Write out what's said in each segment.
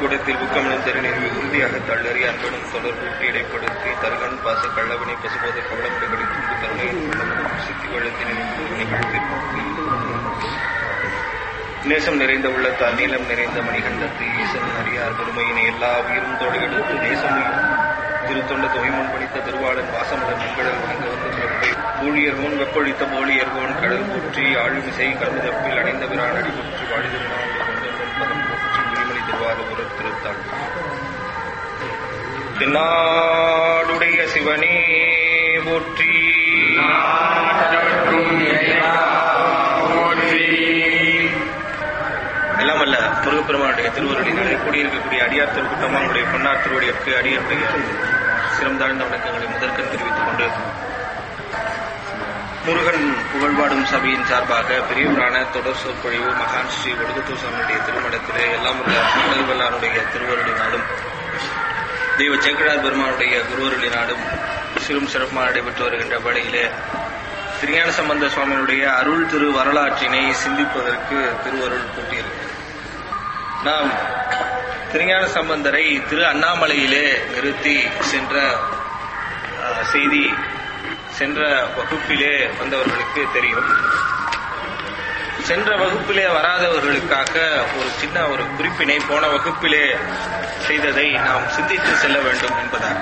திருக்கூடத்தில் புக்கமனும் திருநெறி உறுதியாக தள்ளறி அன்பனும் தொடர்பூட்டி இடைப்படுத்தி தருகன் பாச கள்ளவனை பசுபோத கவளமுறை கடித்துண்டு கருணை சித்தி வழத்தினின்று நிகழ்த்தி நேசம் நிறைந்த உள்ளத்தால் நீளம் நிறைந்த மணிகண்டத்து ஈசன் அறியார் பெருமையினை எல்லா உயிரும் தோடு எடுத்து நேசமும் திருத்தொண்ட தொகைமுன் படித்த திருவாளன் வாசமுடன் மண்கடல் வணங்க வந்த பிறப்பை ஊழியர்கோன் வெப்பொழித்த போலியர்கோன் கடல் போற்றி ஆளுமிசை கருதப்பில் அடைந்த பிரான் அடிபற்றி வாழிதிருந்தான் பதம் போற்றி உரிமணி திருவாரூர் திருத்தாள் தென்னாடுடைய சிவனே போற்றி எல்லாம் அல்ல முருகப்பெருமானுடைய திருவருளினாலே கூடியிருக்கக்கூடிய அடியார் திருக்கூட்டமானுடைய பொன்னார் திருவடியற்கு அடியருடைய சிரம் தாழ்ந்த வணக்கங்களை முதற்கண் தெரிவித்துக் கொண்டு முருகன் புகழ்பாடும் சபையின் சார்பாக பெரியவரான தொடர் சொற்பொழிவு மகான் ஸ்ரீ ஒடுகுத்தூர் சுவாமியுடைய திருமணத்திலே எல்லாம் உள்ள மன்னர்வல்லாருடைய திருவருளினாலும் தெய்வ சேக்கடார் பெருமானுடைய குருவருளினாலும் சிறும் சிறப்புமாக நடைபெற்று வருகின்ற வேளையிலே திருஞான சம்பந்த சுவாமியினுடைய அருள் திரு வரலாற்றினை சிந்திப்பதற்கு திருவருள் கூட்டியிருக்கு நாம் திருஞான சம்பந்தரை திரு அண்ணாமலையிலே நிறுத்தி சென்ற அஹ், செய்தி சென்ற வகுப்பிலே வந்தவர்களுக்கு தெரியும் சென்ற வகுப்பிலே வராதவர்களுக்காக ஒரு சின்ன ஒரு குறிப்பினை போன வகுப்பிலே செய்ததை நாம் சிந்தித்து செல்ல வேண்டும் என்பதாக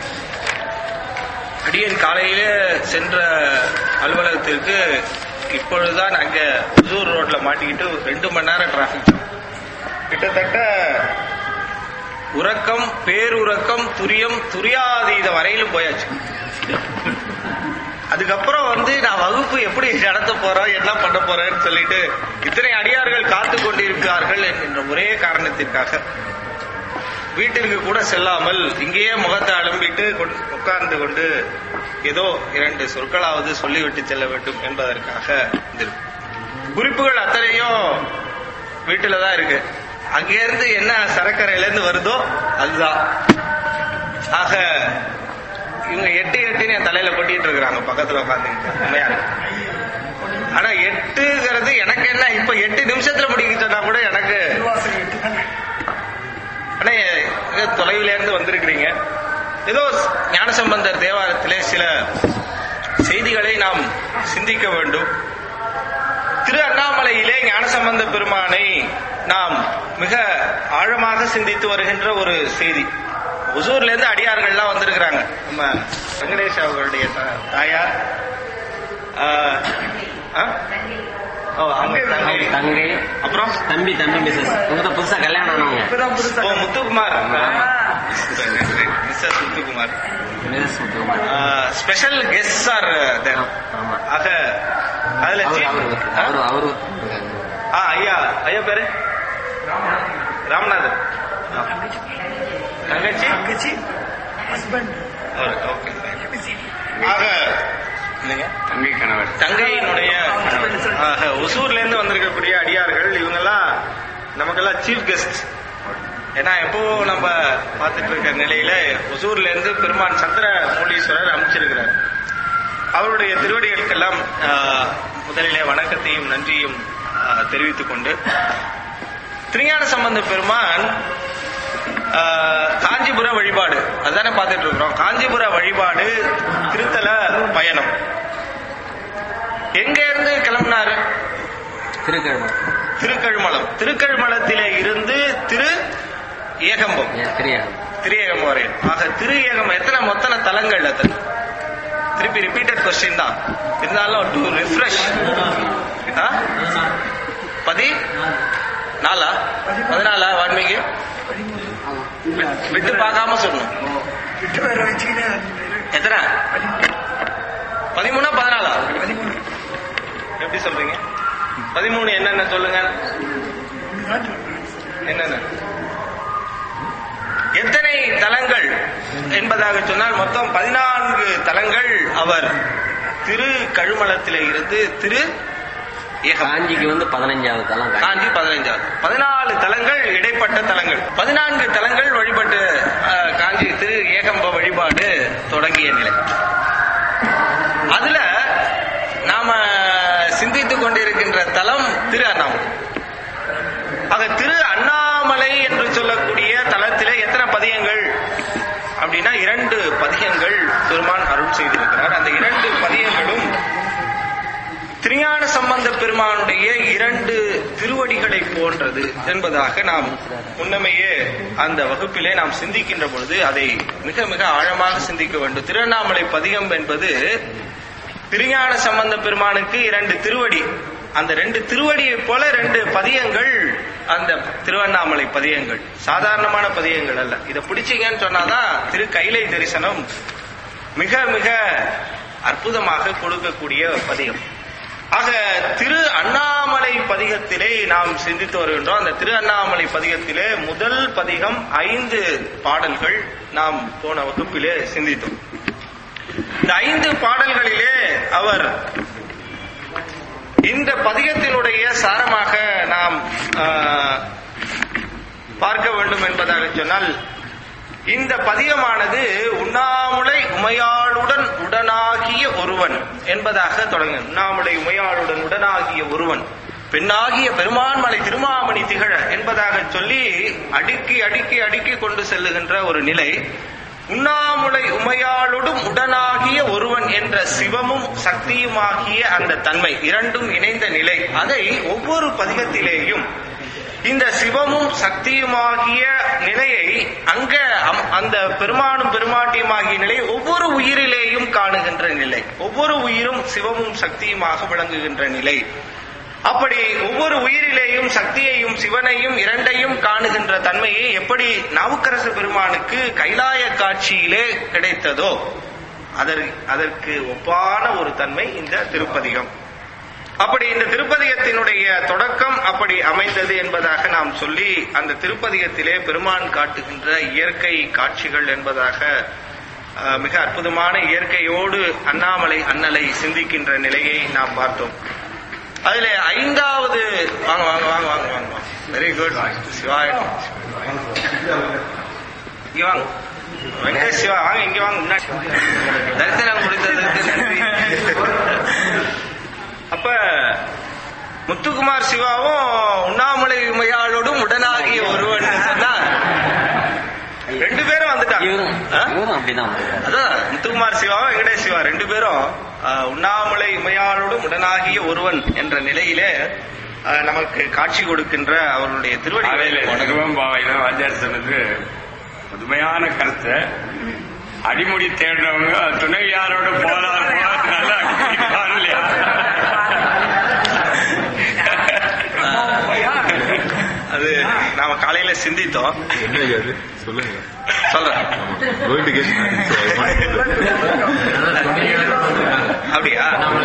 அடியன் காலையிலே சென்ற அலுவலகத்திற்கு இப்பொழுதுதான் அங்க ஹுசூர் ரோட்ல மாட்டிக்கிட்டு ரெண்டு மணி நேரம் டிராபிக் கிட்டத்தட்ட உறக்கம் பேருறக்கம் துரியம் துரியாதீத வரையிலும் போயாச்சு அதுக்கப்புறம் வந்து நான் வகுப்பு எப்படி நடத்த போறோம் என்ன பண்ண போறேன்னு சொல்லிட்டு இத்தனை அடியார்கள் காத்து கொண்டிருக்கிறார்கள் என்கின்ற ஒரே காரணத்திற்காக வீட்டிற்கு கூட செல்லாமல் இங்கேயே முகத்தை அலம்பிட்டு கொண்டு- உட்கார்ந்து கொண்டு ஏதோ இரண்டு சொற்களாவது சொல்லிவிட்டு செல்ல வேண்டும் என்பதற்காக வந்திருக்கும். குறிப்புகள் அத்தனையும் வீட்டில தான் இருக்கு அங்கிருந்து என்ன சரக்கரையில இருந்து வருதோ அதுதான் ஆக இவங்க எட்டு எட்டுன்னு என் தலையில கொட்டிட்டு இருக்கிறாங்க பக்கத்துல உட்காந்துக்கிட்டு உண்மையா ஆனா எட்டுங்கிறது எனக்கு என்ன இப்ப எட்டு நிமிஷத்துல முடிக்க சொன்னா கூட எனக்கு ஆனா இது தொலைவில இருந்து வந்திருக்கிறீங்க ஏதோ ஞானசம்பந்தர் தேவாரத்திலே சில செய்திகளை நாம் சிந்திக்க வேண்டும் திரு அண்ணாமலையிலே ஞானசம்பந்த பெருமானை நாம் மிக ஆழமாக சிந்தித்து வருகின்ற ஒரு செய்தி ஒசூர்ல இருந்து அடியார்கள்லாம் வந்திருக்கிறாங்க நம்ம வெங்கடேஷ் அவர்களுடைய த- தாயார் ஆஹ், ஆ? ஓ, அவங்க தங்கை. தங்கை அப்புறம் தம்பி தம்பி மிஸ்ஸஸ் உங்க புதுசா கல்யாணம் ஆனவங்க ஓ Muthukumar Mrs Muthukumar Mrs Muthukumar. Special guest are ஆமா ஆக அதுல அவரு chief- அவரு ஆ? அவரு அவரு ஆ ஐயா ஐயா பேரு ராமநாதன் ஆ. தங்கச்சி தங்கச்சி ஓகே ஆக இல்லைங்க தங்கை கணவர் தங்கையினுடைய ஆக, ஒசூர்ல இருந்து வந்திருக்கக்கூடிய அடியார்கள் இவங்கெல்லாம் நமக்கெல்லாம் சீஃப் கெஸ்ட் ஏன்னா எப்போ நம்ம பார்த்துட்டு இருக்க நிலையில ஒசூர்ல இருந்து பெருமான் சந்திர மூலீஸ்வரர் அமைச்சிருக்கிறார் அவருடைய திருவடிகளுக்கெல்லாம் ஆஹ், முதலிலே வணக்கத்தையும் நன்றியும் ஆஹ், தெரிவித்துக் கொண்டு திருஞான சம்பந்த பெருமான் ஆஹ், காஞ்சிபுர வழிபாடு அதுதானே பார்த்துட்டு இருக்கிறோம் காஞ்சிபுர வழிபாடு திருத்தல பயணம் எங்க இருந்து கிளம்பினாரு திருக்கிழமை திருக்கழுமலம் திருக்கழுமலத்திலே இருந்து திரு ஏகம்பம் தெரியாது திரியேகம் வரையும் ஆக திரு ஏகம் எத்தனை மொத்தன தலங்கள் அத்தனை திருப்பி ரிப்பீட்டட் கொஸ்டின் தான் இருந்தாலும் டு ரிஃப்ரெஷ் பதி நாலா பதினாலா வால்மீகி வி- விட்டு பார்க்காம சொல்லணும் எத்தனை பதிமூணா பதினாலா எப்படி சொல்றீங்க பதிமூணு என்னென்ன சொல்லுங்க என்னென்ன எத்தனை தலங்கள் என்பதாக சொன்னால் மொத்தம் பதினான்கு தலங்கள் அவர் திரு கழுமலத்திலே இருந்து திரு ஏகம் காஞ்சிக்கு வந்து பதினஞ்சாவது தலம் காஞ்சி. காஞ்சி பதினைஞ்சாவது பதினாலு தலங்கள் இடைப்பட்ட தலங்கள் பதினான்கு தலங்கள் வழிபட்டு அஹ், காஞ்சி திரு ஏகம்ப வழிபாடு தொடங்கிய நிலை அதுல நாம சிந்தித்துக் கொண்டிருக்கின்ற தலம் திரு அண்ணாமலை ஆக திரு அண்ணாமலை என்று சொல்லக்கூடிய சம்பந்த பெருமானுடைய இரண்டு திருவடிகளை போன்றது என்பதாக நாம் முன்னமையே அந்த வகுப்பிலே நாம் சிந்திக்கின்ற பொழுது அதை மிக மிக ஆழமாக சிந்திக்க வேண்டும் திருவண்ணாமலை பதிகம் என்பது திருஞான சம்பந்த பெருமானுக்கு இரண்டு திருவடி அந்த ரெண்டு திருவடியை போல ரெண்டு பதியங்கள் அந்த திருவண்ணாமலை பதியங்கள் சாதாரணமான பதியங்கள் அல்ல இதை பிடிச்சீங்கன்னு சொன்னாதான் திரு கைலை தரிசனம் மிக மிக அற்புதமாக கொடுக்கக்கூடிய பதிகம் ஆக திரு அண்ணாமலை பதிகத்திலே நாம் சிந்தித்து வருகின்றோம் அந்த திரு அண்ணாமலை பதிகத்திலே முதல் பதிகம் ஐந்து பாடல்கள் நாம் போன வகுப்பிலே சிந்தித்தோம் இந்த ஐந்து பாடல்களிலே அவர் இந்த பதிகத்தினுடைய சாரமாக நாம் ஆஹ், பார்க்க வேண்டும் என்பதாக சொன்னால் இந்த பதிகமானது உண்ணாமுலை உமையாளுடன் உடனாகிய ஒருவன் என்பதாக தொடங்கும் உண்ணாமுலை உமையாளுடன் உடனாகிய ஒருவன் பெண்ணாகிய பெருமான்மலை திருமாமணி திகழ என்பதாக சொல்லி அடுக்கி அடுக்கி அடுக்கி கொண்டு செல்லுகின்ற ஒரு நிலை உண்ணாமுலை உமையாளோடும் உடனாகிய ஒருவன் என்ற சிவமும் சக்தியுமாகிய அந்த தன்மை இரண்டும் இணைந்த நிலை அதை ஒவ்வொரு பதிகத்திலேயும் இந்த சிவமும் சக்தியுமாகிய நிலையை அங்க அம்- அந்த பெருமானும் பெருமாட்டியுமாகிய நிலையை ஒவ்வொரு உயிரிலேயும் காணுகின்ற நிலை ஒவ்வொரு உயிரும் சிவமும் சக்தியுமாக விளங்குகின்ற நிலை அப்படி ஒவ்வொரு உயிரிலேயும் சக்தியையும் சிவனையும் இரண்டையும் காணுகின்ற தன்மையை எப்படி நாவுக்கரசு பெருமானுக்கு கைலாய காட்சியிலே கிடைத்ததோ அதற் அதற்கு ஒப்பான ஒரு தன்மை இந்த திருப்பதிகம் அப்படி இந்த திருப்பதிகத்தினுடைய தொடக்கம் அப்படி அமைந்தது என்பதாக நாம் சொல்லி அந்த திருப்பதிகத்திலே பெருமான் காட்டுகின்ற இயற்கை காட்சிகள் என்பதாக அஹ், மிக அற்புதமான இயற்கையோடு அண்ணாமலை அண்ணலை சிந்திக்கின்ற நிலையை நாம் பார்த்தோம் அதுல ஐந்தாவது வாங்க வாங்க வாங்க வாங்க வாங்க வெரி குட் சிவாய இங்க வாங்க வெங்கடேஷ் சிவா வாங்க இங்க வாங்க முன்னாடி தரிசனம் கொடுத்ததற்கு நன்றி அப்ப முத்துக்குமார் சிவாவும் உண்ணாமலை உமையாளோடும் உடனாகிய ஒருவன் சொன்னா ரெண்டு பேரும் வந்துட்டாங்க இவரும் ஆ? இவரும் அப்படிதான் வந்திருக்காரு. அதான் முத்துக்குமார் சிவாவும் வெங்கடேஷ் சிவா ரெண்டு பேரும் ஆஹ், உண்ணாமலை உமையாளோடும் உடனாகிய ஒருவன் என்ற நிலையிலே ஆஹ், நமக்கு காட்சி கொடுக்கின்ற அவர்களுடைய காலையில திருவடி திருவம்பாவையில வாத்தியார் சொன்னது புதுமையான கருத்து அடிமுடி தேடுறவங்க துணைவியாரோட போலாம் போலாம் நல்லா அடிமுடிப்பாரு இல்லையா அது நாம காலையில சிந்தித்தோம் என்னங்க அது சொல்லுங்க சொல்றேன் going to get married, so I want to- அப்படியா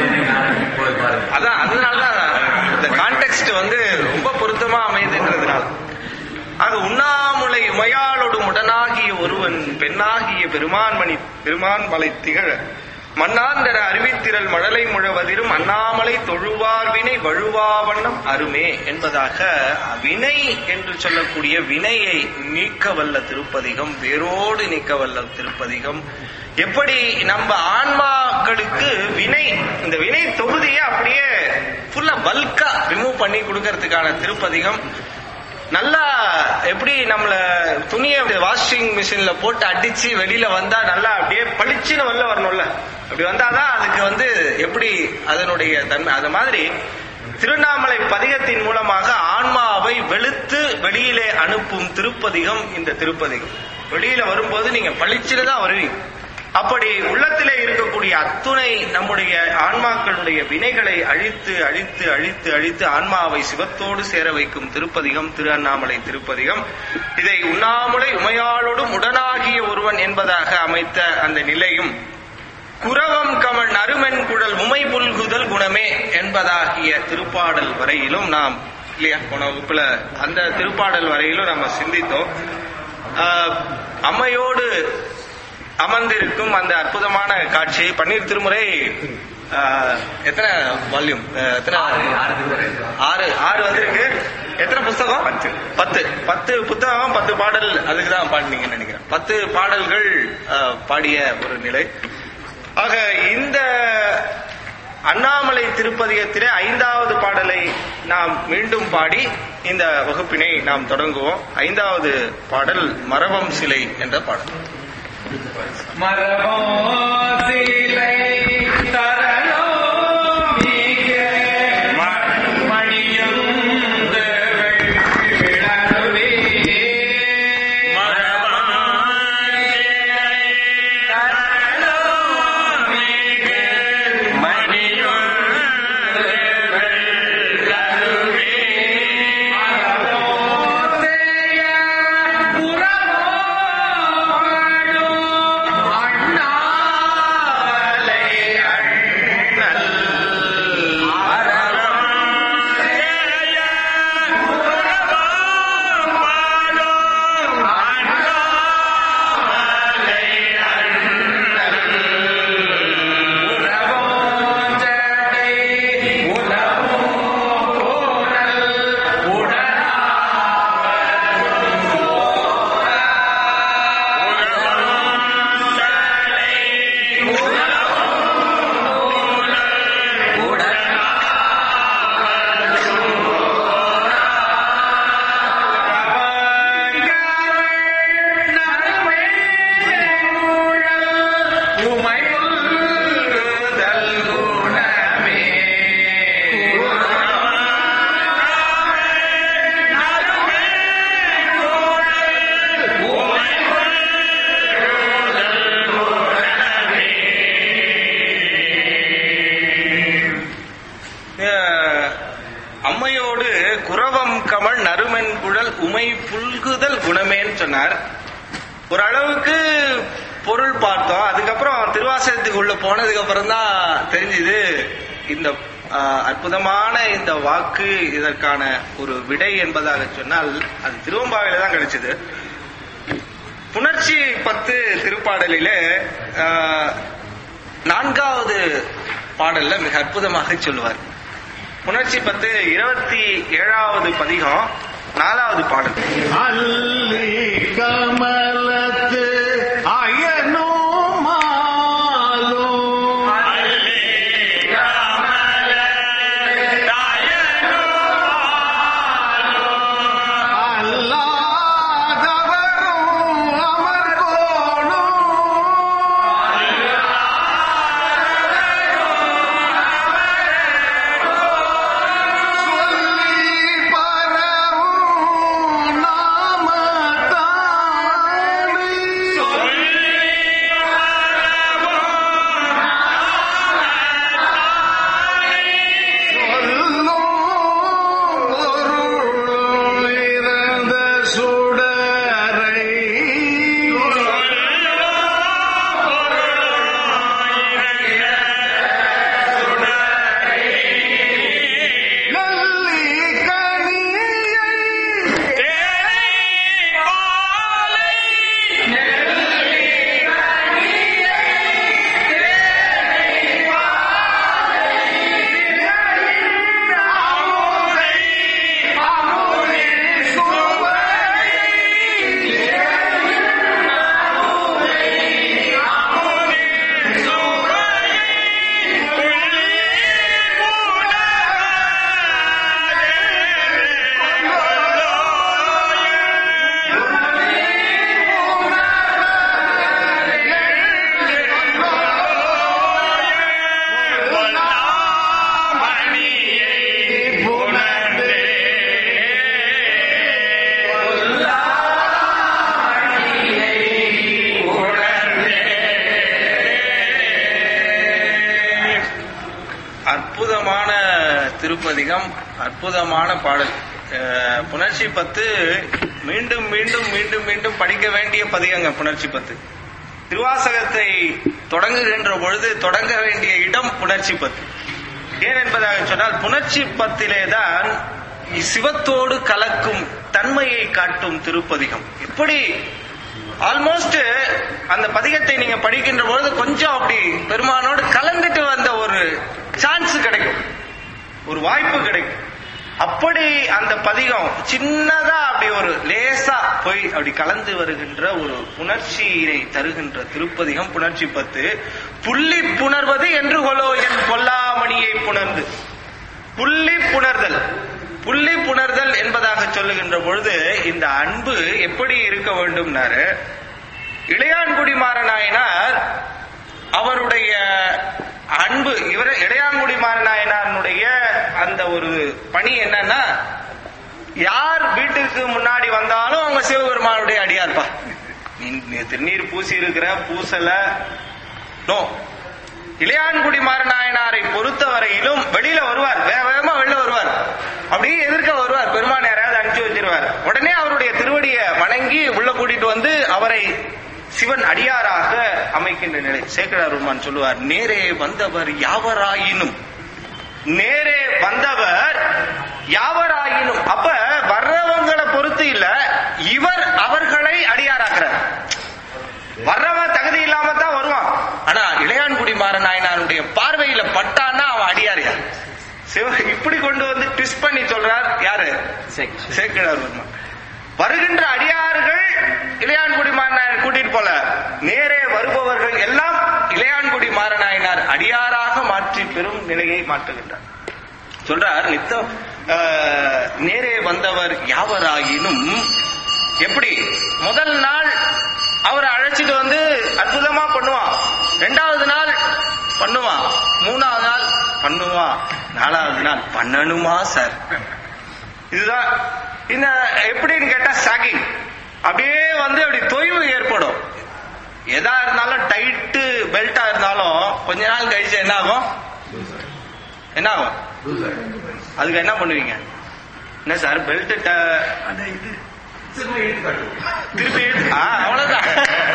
அதான் அதனாலதான் இந்த கான்டெக்ட் வந்து ரொம்ப பொருத்தமா அமையுதுன்றதுனால ஆக உண்ணாமுலை உமையாளோடு உடனாகிய ஒருவன் பெண்ணாகிய பெருமான்மணி பெருமான் மலை திகழ மண்ணாந்தர அறிவித்திரல் மழலை முழவதிரும் அண்ணாமலை தொழுவார் வினை வழுவா வண்ணம் அருமே என்பதாக வினை என்று சொல்லக்கூடிய வினையை நீக்க வல்ல திருப்பதிகம் வேரோடு நீக்க வல்ல திருப்பதிகம் எப்படி நம்ம ஆன்மாக்களுக்கு வினை இந்த வினை தொகுதியை அப்படியே ஃபுல்லா பல்கா ரிமூவ் பண்ணி கொடுக்கறதுக்கான திருப்பதிகம் நல்லா எப்படி நம்மள துணியை வாஷிங் மிஷின்ல போட்டு அடிச்சு வெளியில வந்தா நல்லா அப்படியே பளிச்சுன்னு வெளில வரணும்ல அப்படி வந்தாதான் அதுக்கு வந்து எப்படி அதனுடைய தன்மை அது மாதிரி திருவண்ணாமலை பதிகத்தின் மூலமாக ஆன்மாவை வெளுத்து வெளியிலே அனுப்பும் திருப்பதிகம் இந்த திருப்பதிகம் வெளியில வரும்போது நீங்க பளிச்சுன்னு தான் வருவீங்க அப்படி உள்ளத்திலே இருக்கக்கூடிய அத்துணை நம்முடைய ஆன்மாக்களுடைய வினைகளை அழித்து அழித்து அழித்து அழித்து ஆன்மாவை சிவத்தோடு சேர வைக்கும் திருப்பதிகம் திரு அண்ணாமலை திருப்பதிகம் இதை உண்ணாமுலை உமையாளோடும் உடனாகிய ஒருவன் என்பதாக அமைத்த அந்த நிலையும் குரவம் கமழ் நறுமென் குழல் உமை புல்குதல் குணமே என்பதாகிய திருப்பாடல் வரையிலும் நாம் இல்லையா போன வகுப்புல அந்த திருப்பாடல் வரையிலும் நம்ம சிந்தித்தோம் ஆஹ், அம்மையோடு அமர்ந்திருக்கும் அந்த அற்புதமான காட்சி பன்னீர் திருமுறை ஆஹ், எத்தனை வால்யூம் எத்தனை ஆறு ஆறு வந்திருக்கு எத்தனை புஸ்தகம் பத்து பத்து பத்து புத்தகம் பத்து பாடல் அதுக்கு தான் பாடினீங்கன்னு நினைக்கிறேன் பத்து பாடல்கள் ஆஹ், பாடிய ஒரு நிலை ஆக இந்த அண்ணாமலை திருப்பதிகத்திலே ஐந்தாவது பாடலை நாம் மீண்டும் பாடி இந்த வகுப்பினை நாம் தொடங்குவோம் ஐந்தாவது பாடல் மரபம் சிலை என்ற பாடல் மரபோசிலை தரலோ மிக கமல் நறுமென் குழல் உமை புல்குதல் குணமேன்னு சொன்னார் ஓரளவுக்கு பொருள் பார்த்தோம் அதுக்கப்புறம் திருவாசகத்துக்கு உள்ள போனதுக்கு அப்புறம் தான் தெரிஞ்சுது இந்த ஆஹ், அற்புதமான இந்த வாக்கு இதற்கான ஒரு விடை என்பதாக சொன்னால் அது திருவம்பாவையில தான் கிடைச்சது புணர்ச்சி பத்து திருப்பாடலிலே ஆஹ், நான்காவது பாடல்ல மிக அற்புதமாக சொல்லுவார் புணர்ச்சி பத்து இருபத்தி ஏழாவது பதிகம் நாலாவது பாடல் அல்லி கமலத்து அயனோ மாலோ அல்லாதவரும் அமர்கோணும் சொல்லி பரவும் நாமத்தானே. சொல்லும் பொருளும் இறந்த சுடரை நல்லி கனியை அற்புதமான திருப்பதிகம் அற்புதமான பாடல் அஹ், புணர்ச்சி பத்து மீண்டும் மீண்டும் மீண்டும் மீண்டும் படிக்க வேண்டிய பதிகங்க புணர்ச்சி பத்து திருவாசகத்தை தொடங்குகின்ற பொழுது தொடங்க வேண்டிய இடம் புணர்ச்சி பத்து ஏன் என்பதாக சொன்னால் புணர்ச்சி பத்திலே தான் சிவத்தோடு கலக்கும் தன்மையை காட்டும் திருப்பதிகம் எப்படி ஆல்மோஸ்ட் அந்த பதிகத்தை நீங்க படிக்கின்ற பொழுது கொஞ்சம் அப்படி பெருமானோடு கலந்துட்டு வந்த ஒரு சான்ஸ் கிடைக்கும் ஒரு வாய்ப்பு கிடைக்கும் அப்படி அந்த பதிகம் சின்னதா அப்படி ஒரு லேசா போய் அப்படி கலந்து வருகின்ற ஒரு புணர்ச்சியினை தருகின்ற திருப்பதிகம் புணர்ச்சி பத்து புள்ளி புணர்வது என்று கொலோ என் பொல்லாமணியை புணர்ந்து புள்ளி புணர்தல் புள்ளி புணர்தல் என்பதாக சொல்லுகின்ற பொழுது இந்த அன்பு எப்படி இருக்க வேண்டும்னாரு இளையான்குடி மாறனாயனார் அவருடைய அன்பு இவர் இளையான்குடி மாறனாயனாருடைய அந்த ஒரு பணி என்னன்னா யார் வீட்டுக்கு முன்னாடி வந்தாலும் அவங்க சிவபெருமானுடைய அடியார்ப்பா நீ நீ திருநீர் பூசி இருக்கிற பூசல நோ இளையான்குடி மாறனாயனாரை பொறுத்தவரையிலும் வெளியில வருவார் வேக வேகமா வெளில வருவார் அப்படியே எதிர்க்க வருவார் பெருமான் யாராவது அனுப்பிச்சு வச்சிருவார் உடனே அவருடைய திருவடியை வணங்கி உள்ள கூட்டிட்டு வந்து அவரை சிவன் அடியாராக அமைக்கின்ற நிலை சேக்கடார் பெருமான் சொல்லுவார் நேரே வந்தவர் யாவராயினும் நேரே வந்தவர் யாவராயினும் அப்ப வர்றவங்களை பொறுத்து இல்ல இவர் அவர்களை அடியாராக்குறார் வர்றவன் தகுதி இல்லாம தான் வருவான் ஆனா இளையான்குடி மாறனாயனாருடைய பார்வையில பட்டான்னா அவன் அடியாரியா சிவ இப்படி கொண்டு வந்து ட்விஸ்ட் பண்ணி சொல்றார் யாரு சரி சேக்கிழார் பெருமான் வருகின்ற அடியார்கள் இளையான்குடி மாறனாயர் கூட்டிட்டு போல நேரே வருபவர்கள் எல்லாம் இளையான்குடி மாறனாயனார் அடியாராக மாற்றி பெரும் நிலையை மாற்றுகின்றார் சொல்றார் நித்தம் ஆஹ், நேரே வந்தவர் யாவராயினும் எப்படி முதல் நாள் அவரை அழைச்சிட்டு வந்து அற்புதமா பண்ணுவான் ரெண்டாவது நாள் பண்ணுவான் மூணாவது நாள் பண்ணுவான் நாலாவது நாள் பண்ணணுமா சார் இதுதான் இந்த எப்படின்னு கேட்டா சாகிங் அப்படியே வந்து அப்படி தொய்வு ஏற்படும் எதா இருந்தாலும் டைட்டு பெல்ட்டா இருந்தாலும் கொஞ்ச நாள் கழிச்சு என்ன ஆகும் என்ன ஆகும் அதுக்கு என்ன பண்ணுவீங்க என்ன சார் பெல்ட் அந்த இது திருப்பி இழுத்து ஆ, அவ்வளவுதான்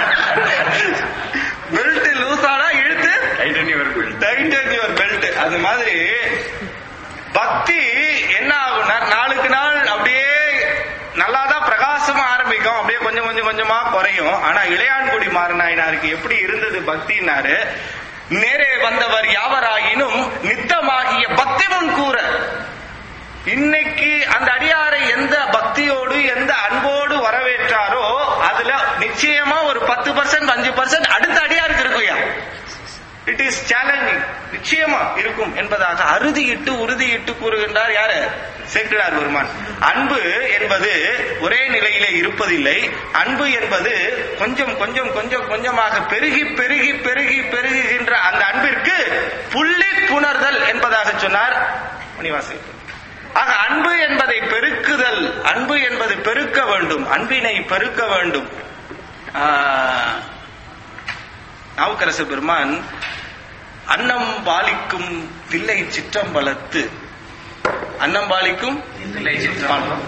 பெல்ட் லூஸ் ஆனா இழுத்து டைட்டனி வரும் டைட்டன் யுவர் பெல்ட் அது மாதிரி பக்தி என்ன ஆகும்னா நாளுக்கு நாள் அப்படியே நல்லாதான் பிரகாசமா ஆரம்பிக்கும் அப்படியே கொஞ்சம் கொஞ்சம் கொஞ்சமா குறையும் ஆனா இளையான்குடி மாறனாயினாருக்கு எப்படி இருந்தது பக்தினாரு நேரே வந்தவர் யாவராயினும் நித்தமாகிய பக்தி முன் கூற இன்னைக்கு அந்த அடியாரை எந்த பக்தியோடு எந்த அன்போடு வரவேற்றாரோ அதுல நிச்சயமா ஒரு பத்து பர்சன்ட் அஞ்சு பர்சன்ட் அடுத்த அடியாருக்கு இருக்குயா இட் இஸ் சேலஞ்சிங் நிச்சயமா இருக்கும் என்பதாக அறுதியிட்டு உறுதியிட்டு கூறுகின்றார் யாரு சேக்கிழார் பெருமான் அன்பு என்பது ஒரே நிலையிலே இருப்பதில்லை அன்பு என்பது கொஞ்சம் கொஞ்சம் கொஞ்சம் கொஞ்சமாக பெருகி பெருகி பெருகி பெருகுகின்ற அந்த அன்பிற்கு புள்ளி புணர்தல் என்பதாக சொன்னார் மணிவாசகர் ஆக அன்பு என்பதை பெருக்குதல் அன்பு என்பது பெருக்க வேண்டும் அன்பினை பெருக்க வேண்டும் ஆஹ், நாவுக்கரசு பெருமான் அன்னம் பாலிக்கும் தில்லை சிற்றம்பலத்து அன்னம் பாலிக்கும் தில்லை சிற்றம்பலம்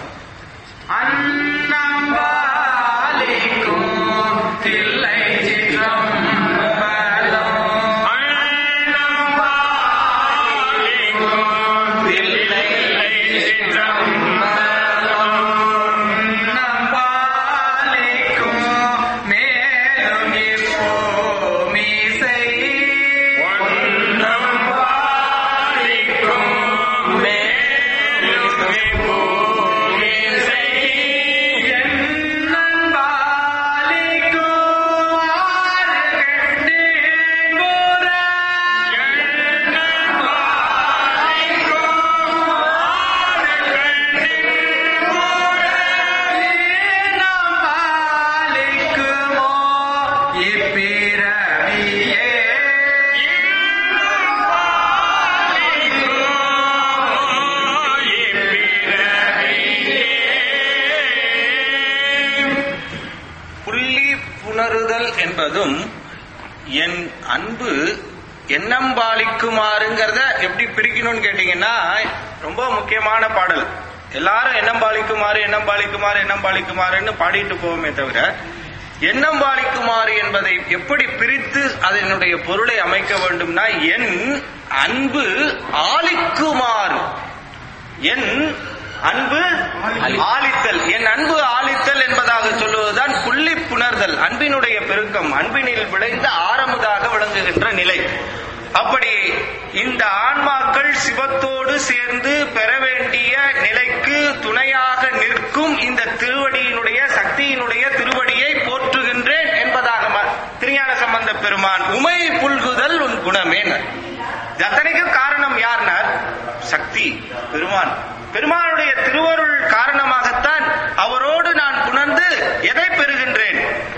புள்ளி புணருதல் என்பதும் என் அன்பு எண்ணம் பாலிக்குமாறுங்கிறத எப்படி பிரிக்கணும்னு கேட்டீங்கன்னா ரொம்ப முக்கியமான பாடல் எல்லாரும் எண்ணம் பாலிக்குமாறு எண்ணம் பாலிக்குமாறு எண்ணம் பாலிக்குமாறுன்னு பாடிட்டு போவோமே தவிர எண்ணம் பாலிக்குமாறு என்பதை எப்படி பிரித்து அதனுடைய பொருளை அமைக்க வேண்டும்னா என் அன்பு ஆலிக்குமாறு என் அன்பு ஆலித்தல் என் அன்பு ஆலித்தல் என்பதாக சொல்லுவதுதான் புள்ளி புணர்தல் அன்பினுடைய பெருக்கம் அன்பினில் விளைந்த ஆரமுதாக விளங்குகின்ற நிலை அப்படி இந்த ஆன்மாக்கள் சிவத்தோடு சேர்ந்து பெற வேண்டிய நிலைக்கு துணையாக நிற்கும் இந்த திருவடியினுடைய சக்தியினுடைய திருவடியை போற்றுகின்றேன் என்பதாக ம- திருஞான சம்பந்த பெருமான் உமை புல்குதல் உன் குணமேன் அத்தனைக்கும் காரணம் யார்னார் சக்தி பெருமான் பெருமானுடைய திருவருள் காரணமாகத்தான் அவரோடு நான் புணர்ந்து எதை பெறுகின்றேன்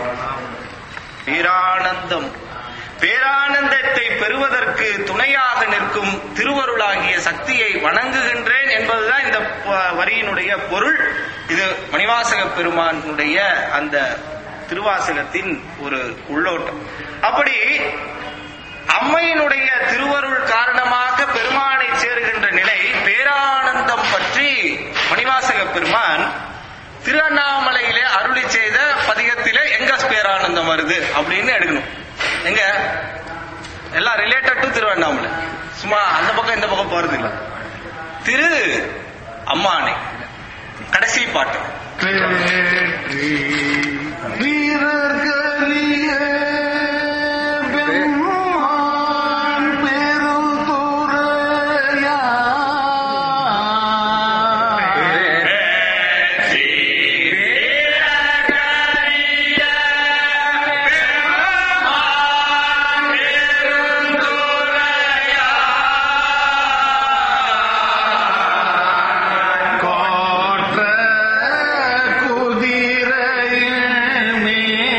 பேரானந்தம் பேரானந்தத்தை பெறுவதற்கு துணையாக நிற்கும் திருவருளாகிய சக்தியை வணங்குகின்றேன் என்பதுதான் இந்த ப- வரியினுடைய பொருள் இது மணிவாசக பெருமானுடைய அந்த திருவாசகத்தின் ஒரு உள்ளோட்டம் அப்படி அம்மையினுடைய திருவருள் காரணமாக பெருமானை சேருகின்ற நிலை பேரானந்தம் பற்றி மணிவாசக பெருமான் திருவண்ணாமலையிலே அருளி செய்த பதிகத்திலே எங்க பேரானந்தம் வருது அப்படின்னு எடுக்கணும் எங்க எல்லாம் ரிலேட்டட் டு திருவண்ணாமலை சும்மா அந்த பக்கம் இந்த பக்கம் போறது இல்ல திரு அம்மானை கடைசி பாட்டு பேற்றி வீரர்கலிய பெம்மான் பெருந்துரையா கோற்ற குதிரையில்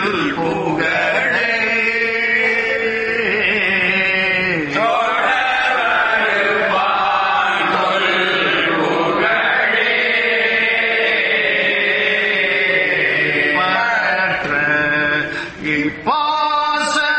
புகழே மற்ற இப்பாசத்தை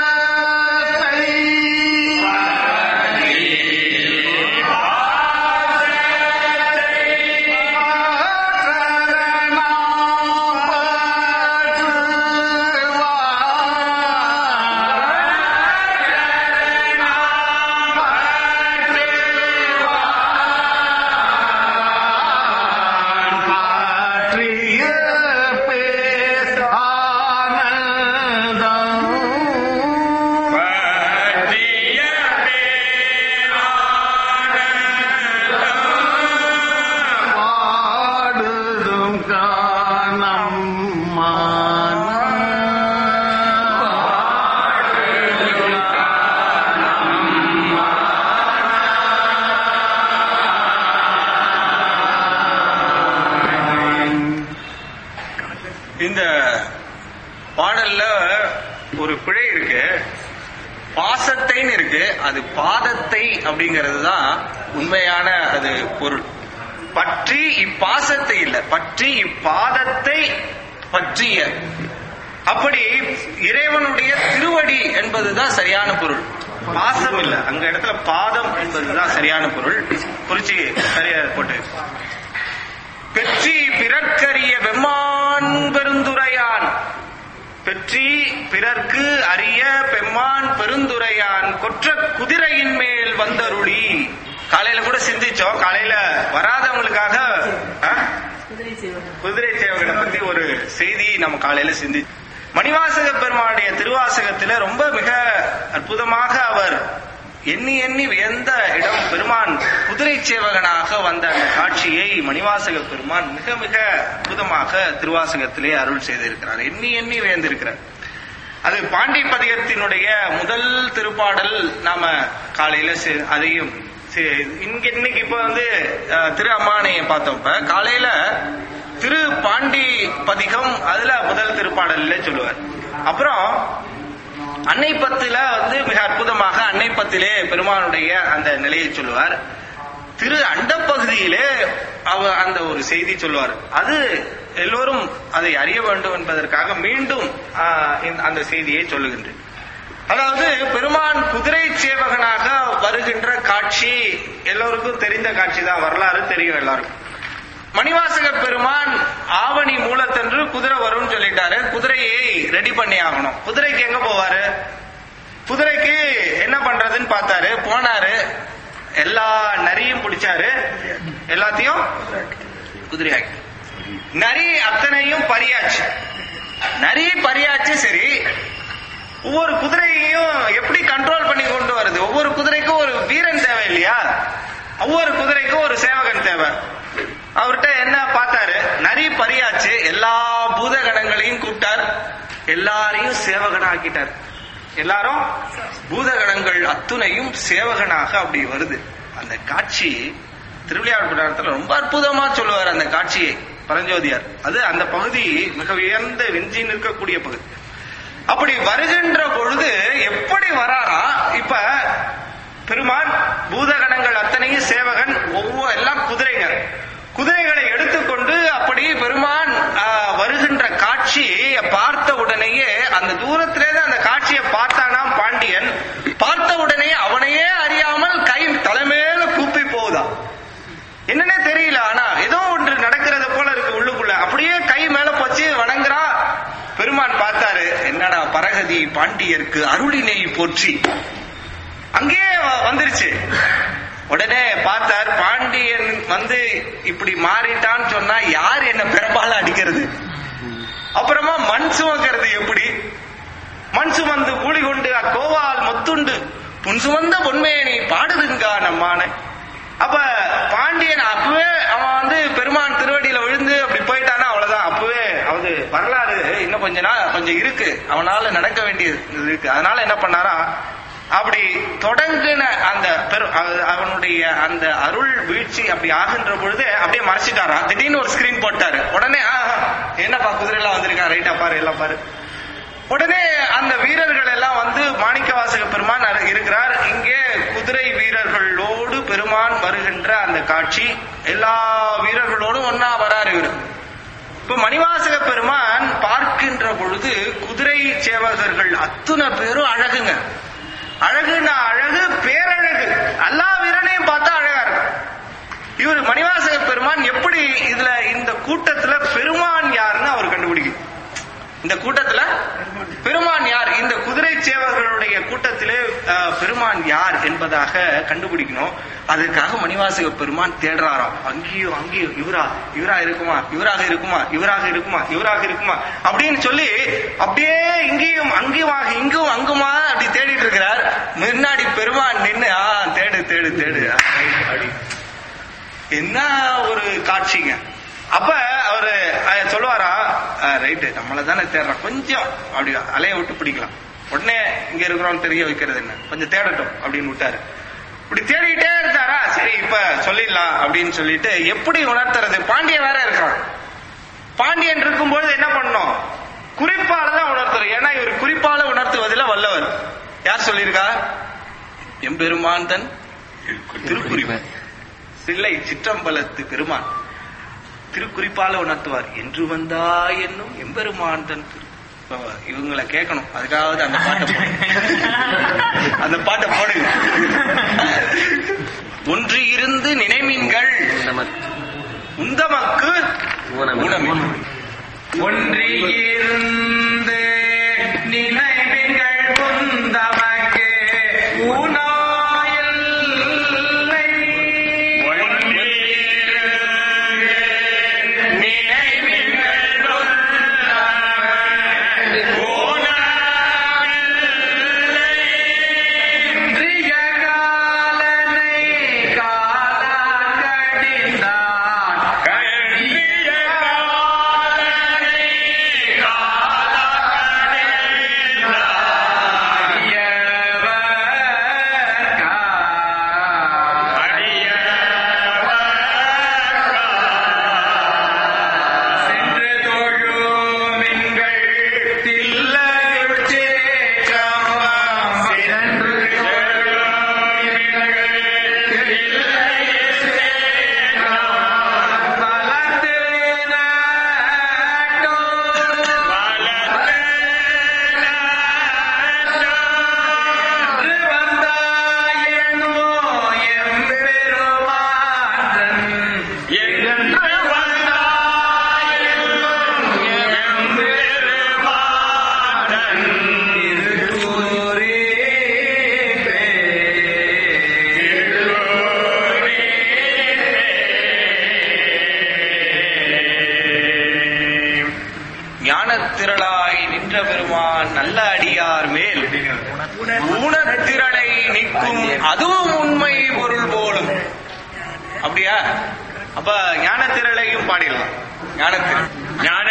பாற்றிய பேர் ஆனந்தம் பற்றிய பாடுதும் காணம் இந்த பாடல்ல ஒரு பிழை இருக்கு பாசத்தைன்னு இருக்கு அது பாதத்தை அப்படிங்கிறது தான் உண்மையான அது பொருள் பற்றி இப்பாசத்தை இல்ல பற்றி இப்பாதத்தை பற்றிய அப்படி இறைவனுடைய திருவடி என்பதுதான் சரியான பொருள் பாசம் இல்ல அங்க இடத்துல பாதம் என்பதுதான் சரியான பொருள் குறிச்சி சரியா போட்டு பெற்றி பிறர்க்கரிய வெம்மான் பெருந்துரையான் பெற்றி பிறர்க்கு அரிய பெம்மான் பெருந்துரையான் கொற்ற குதிரையின் மேல் வந்தருளி காலையில கூட சிந்திச்சோம் காலையில வராதவங்களுக்காக ஆ? குதிரை சேவகனை பத்தி ஒரு செய்தி நம்ம காலையில சிந்தி மணிவாசக பெருமானுடைய திருவாசகத்துல ரொம்ப மிக அற்புதமாக அவர் எண்ணி எண்ணி வியந்த இடம் பெருமான் குதிரை சேவகனாக வந்த அந்த காட்சியை மணிவாசக பெருமான் மிக மிக அற்புதமாக திருவாசகத்திலே அருள் செய்திருக்கிறார் எண்ணி எண்ணி வியந்திருக்கிறார் அது பாண்டி பதிகத்தினுடைய முதல் திருப்பாடல் நாம காலையில சி- அதையும் சி- இங்க இன்னைக்கு இப்ப வந்து அஹ், திரு அம்மானையை பார்த்தோம் இப்ப காலையில திரு பாண்டி பதிகம் அதுல முதல் திருப்பாடல்ல சொல்லுவார் அப்புறம் அன்னை பத்துல வந்து மிக அற்புதமாக அன்னை பத்திலே பெருமானுடைய அந்த நிலையை சொல்லுவார் திரு அண்டப்பகுதியிலே அவ அந்த ஒரு செய்தி சொல்லுவார் அது எல்லோரும் அதை அறிய வேண்டும் என்பதற்காக மீண்டும் ஆஹ், இந்த- அந்த செய்தியை சொல்லுகின்றேன் அதாவது பெருமான் குதிரை சேவகனாக வருகின்ற காட்சி எல்லோருக்கும் தெரிந்த காட்சி தான் வரலாறு தெரியும் எல்லாருக்கும் மணிவாசக பெருமான் ஆவணி மூலத்தன்று குதிரை வரும்னு சொல்லிட்டாரு குதிரையை ரெடி பண்ணி ஆகணும் குதிரைக்கு எங்க போவாரு குதிரைக்கு என்ன பண்றதுன்னு பார்த்தாரு போனாரு எல்லா நரியும் பிடிச்சாரு எல்லாத்தையும் குதிரையாக்கி நரி அத்தனையும் பறியாச்சு நரி பறியாச்சு சரி ஒவ்வொரு குதிரையையும் எப்படி கண்ட்ரோல் பண்ணி கொண்டு வருது ஒவ்வொரு குதிரைக்கும் ஒரு வீரன் தேவை இல்லையா ஒவ்வொரு குதிரைக்கும் ஒரு சேவகன் தேவை அவர்கிட்ட என்ன பார்த்தாரு நரி பறியாச்சு எல்லா பூதகணங்களையும் கூப்பிட்டார் எல்லாரையும் சேவகனாக்கிட்டார் எல்லாரும் பூதகணங்கள் அத்துணையும் சேவகனாக அப்படி வருது அந்த காட்சி திருவிளையாடு புராணத்துல ரொம்ப அற்புதமா சொல்லுவார் அந்த காட்சியை பரஞ்சோதியார் அது அந்த பகுதி மிக உயர்ந்த வெஞ்சி நிற்கக்கூடிய பகுதி அப்படி வருகின்ற பொழுது எப்படி வராரா இப்ப பெருமான் பூதகணங்கள் அத்தனையும் சேவகன் ஒவ்வொரு எல்லாம் குதிரைங்க குதிரைகளை எடுத்துக்கொண்டு அப்படி பெருமான் ஆ, வருகின்ற காட்சியை பார்த்த உடனேயே அந்த தூரத்திலே தான் அந்த காட்சியை பார்த்தானாம் பாண்டியன் பார்த்த உடனே அவனையே அறியாமல் கை தலைமையில கூப்பி போகுதா என்னன்னே தெரியல ஆனா ஏதோ ஒன்று நடக்கிறது போல இருக்கு உள்ளுக்குள்ள அப்படியே கை மேல போச்சு வணங்குறா பெருமான் பார்த்தாரு என்னடா பரகதி பாண்டியர்க்கு அருளினை போற்றி அங்கேயே வ- வந்துருச்சு உடனே பார்த்தார் பாண்டியன் வந்து இப்படி மாறிட்டான்னு சொன்னா யார் என்ன பெரும்பாலும் அடிக்கிறது அப்புறமா மண் சுமக்கிறது எப்படி மண் சுமந்து கூலி கொண்டு அக்கோவால் முத்துண்டு புன் சுமந்த பொன்மையனி பாடுதுங்கா நம்மான அப்ப பாண்டியன் அப்பவே அவன் வந்து பெருமான் திருவடியில விழுந்து அப்படி போயிட்டானா அவ்வளவுதான் அப்பவே அது வரலாறு இன்னும் கொஞ்ச நாள் கொஞ்சம் இருக்கு அவனால நடக்க வேண்டியது இருக்கு அதனால என்ன பண்ணாரா அப்படி தொடங்கின அந்த பெரு அது- அவனுடைய அந்த அருள் வீழ்ச்சி அப்படி ஆகின்ற பொழுது அப்படியே மறைச்சிட்டாராம் திடீர்னு ஒரு ஸ்கிரீன் போட்டாரு உடனே ஆ, ஆ, என்னப்பா குதிரை எல்லாம் வந்திருக்கான் ரைட்டா பாரு எல்லாம் பாரு உடனே அந்த வீரர்கள் எல்லாம் வந்து மாணிக்கவாசக பெருமான் அரு- இருக்கிறார் இங்கே குதிரை வீரர்களோடு பெருமான் வருகின்ற அந்த காட்சி எல்லா வீரர்களோடும் ஒன்னா வராரு இவர் இப்ப மணிவாசக பெருமான் பார்க்கின்ற பொழுது குதிரை சேவகர்கள் அத்துணை பேரும் அழகுங்க அழகுன்னா அழகு பேரழகு எல்லா வீரனையும் பார்த்தா அழகா இருக்கும் இவர் மணிவாசக பெருமான் எப்படி இதுல இந்த கூட்டத்துல பெருமான் யாருன்னு அவர் கண்டுபிடிக்கும் இந்த கூட்டத்துல பெருமான் யார் இந்த குதிரை சேவர்களுடைய கூட்டத்திலே அஹ், பெருமான் யார் என்பதாக கண்டுபிடிக்கணும் அதுக்காக மணிவாசக பெருமான் தேடுறாராம் அங்கேயும் அங்கேயும் இவரா இவரா இருக்குமா இவராக இருக்குமா இவராக இருக்குமா இவராக இருக்குமா அப்படின்னு சொல்லி அப்படியே இங்கேயும் அங்கேயுமாக இங்கும் அங்குமா அப்படி தேடிட்டு இருக்கிறார் முன்னாடி பெருமான் நின்னு ஆ தேடு தேடு தேடு ஆ, right, அப்படி என்ன ஒரு காட்சிங்க அப்ப அவரு அஹ், சொல்லுவாரா ரைட்டு நம்மள தானே தேடுறோம் கொஞ்சம் அப்படி அலைய விட்டு பிடிக்கலாம் உடனே இங்க இருக்கிறோம் தெரிய வைக்கிறது என்ன கொஞ்சம் தேடட்டும் அப்படின்னு விட்டாரு இப்படி தேடிட்டே இருந்தாரா சரி இப்ப சொல்லிடலாம் அப்படின்னு சொல்லிட்டு எப்படி உணர்த்துறது பாண்டியன் வேற இருக்கிறான் பாண்டியன் இருக்கும்போது என்ன பண்ணணும் குறிப்பால தான் உணர்த்துறது ஏன்னா இவர் குறிப்பால உணர்த்துவதில் வல்லவர் யார் சொல்லியிருக்கா எம்பெருமான் தன் திருக்குறிப்பு சில்லை சிற்றம்பலத்து பெருமான் திருக்குறிப்பால உணர்த்துவார் என்று வந்தா என்னும் எம்பெருமான் தன் திரு இப்ப இவங்களை கேட்கணும் அதுக்காவது அந்த பாட்டை போடுங்க அந்த பாட்டை போடுங்க ஒன்று இருந்து நினைமீன்கள் நமக்கு உந்தமக்கு ஊனமில்லை. ஊனமில்லை. ஒன்றியிருந்து நினைவிகள் உந்தமக்கு ஊனாயில்லை. நினைவிகள் இன்றைய காலனை காலால் கடிந்தான். கடிய காலனை சென்று தொழுமின்கள் தில்லையுள் சேற்றமாம் சென்று தொழுமின்கள் தில்லையுள் சேற்றமாம் பலத்து நாட்டோடு பலத்து வந்தாயனோ எம்பெருமான் என்று ஞானத்திரளாய் நின்ற பெருமான் நல்ல அடியார் மேல் ஊனத்திரளை நிற்கும் அதுவும் உண்மை பொருள் போலும் அப்படியா அப்ப ஞானத்திரளையும் பாடிடலாம் ஞானத்திரள் ஞான